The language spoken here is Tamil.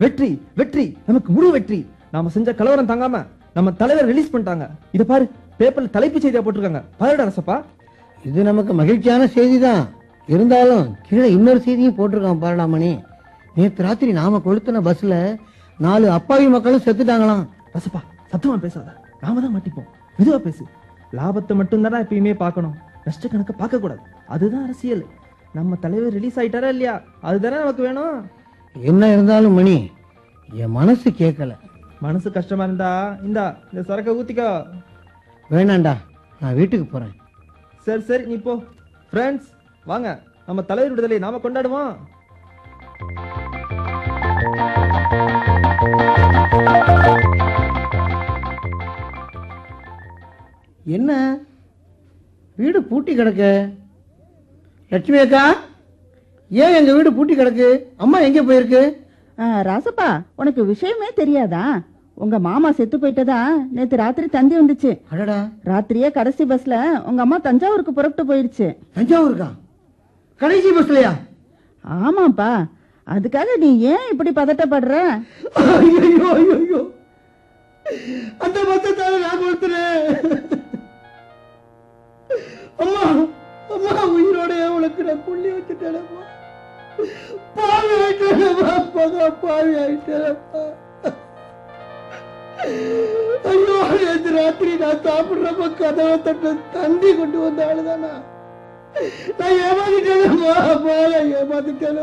வெற்றி வெற்றி நமக்கு முழு வெற்றி நாம செஞ்ச கலவரம் தாங்காம நம்ம தலைவர் ரிலீஸ் பண்ணிட்டாங்க இத பாரு பேப்பர்ல தலைப்பு செய்தியா போட்டிருக்காங்க பாருடா ரசப்பா இது நமக்கு மகிழ்ச்சியான செய்தி தான் இருந்தாலும் கீழே இன்னொரு செய்தியும் போட்டிருக்கான் பாருடா மணி நேற்று ராத்திரி நாம கொளுத்தின பஸ்ல நாலு அப்பாவி மக்களும் செத்துட்டாங்களாம் ரசப்பா சத்தமா பேசாத நாம தான் மாட்டிப்போம் மெதுவா பேசு லாபத்தை மட்டும்தானே எப்பயுமே பார்க்கணும் நஷ்ட கணக்க பார்க்க கூடாது அதுதான் அரசியல் நம்ம தலைவர் ரிலீஸ் ஆயிட்டாரா இல்லையா அதுதானே நமக்கு வேணும் என்ன இருந்தாலும் மணி என் மனசு கேட்கல மனசு கஷ்டமா இருந்தா இந்தா இந்த சரக்க ஊத்திக்கோ வேணாண்டா நான் வீட்டுக்கு போறேன் சரி சரி நீ போ ஃப்ரெண்ட்ஸ் வாங்க நம்ம தலைவர் விடுதலை நாம கொண்டாடுவோம் என்ன வீடு பூட்டி கிடக்கு லட்சுமி அக்கா ஏன் எங்க வீடு பூட்டி கிடக்கு அம்மா எங்க போயிருக்கு ஆ, ராசப்பா உனக்கு விஷயமே தெரியாதா உங்க மாமா செத்து போயிட்டதா நேத்து ராத்திரி தந்தி வந்துச்சு அடடா ராத்திரியே கடைசி பஸ்ல உங்க அம்மா தஞ்சாவூருக்கு புறப்பட்டு போயிடுச்சு தஞ்சாவூருக்கா கடைசி பஸ்லயா ஆமாப்பா அதுக்காக நீ ஏன் இப்படி பதட்டப்படுற ஐயோ ஐயோ அந்த பத்தத்தால நான் கொடுத்துறேன் அம்மா அம்மா உயிரோட உனக்கு நான் புள்ளி வச்சுட்டேனப்பா பாவி ஆயிட்டேனப்பா பகா பாவி ஆயிட்டேனப்பா ஐயோ நேற்று ராத்திரி நான் சாப்பிடுறப்ப கதவை தட்ட தந்தி கொண்டு வந்த ஆளுதானா நான் ஏமாத்திட்டேனப்பா ஏமாத்திட்டேன்